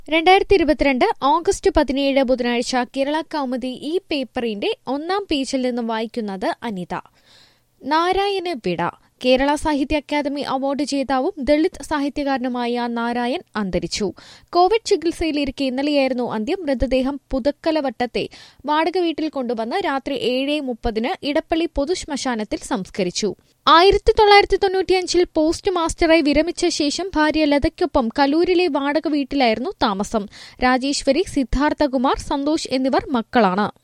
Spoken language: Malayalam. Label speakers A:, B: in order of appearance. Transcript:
A: രണ്ടായിരത്തി ഇരുപത്തിരണ്ട് ഓഗസ്റ്റ് പതിനേഴ് ബുധനാഴ്ച കേരള കൗമുദി ഈ പേപ്പറിന്റെ ഒന്നാം പേജിൽ നിന്ന് വായിക്കുന്നത് അനിത നാരായണ വിട കേരള സാഹിത്യ അക്കാദമി അവാർഡ് ജേതാവും ദളിത് സാഹിത്യകാരനുമായ നാരായൺ അന്തരിച്ചു കോവിഡ് ചികിത്സയിലിരിക്കെ ഇന്നലെയായിരുന്നു അന്ത്യം മൃതദേഹം പുതക്കലവട്ടത്തെ വാടക വീട്ടിൽ കൊണ്ടുവന്ന് രാത്രി ഏഴ് മുപ്പതിന് ഇടപ്പള്ളി പൊതുശ്മശാനത്തിൽ സംസ്കരിച്ചു ആയിരത്തി തൊള്ളായിരത്തി തൊണ്ണൂറ്റിയഞ്ചിൽ പോസ്റ്റ് മാസ്റ്ററായി വിരമിച്ച ശേഷം ഭാര്യ ലതയ്ക്കൊപ്പം കലൂരിലെ വാടക വീട്ടിലായിരുന്നു താമസം രാജേശ്വരി സിദ്ധാർത്ഥകുമാർ സന്തോഷ് എന്നിവർ മക്കളാണ്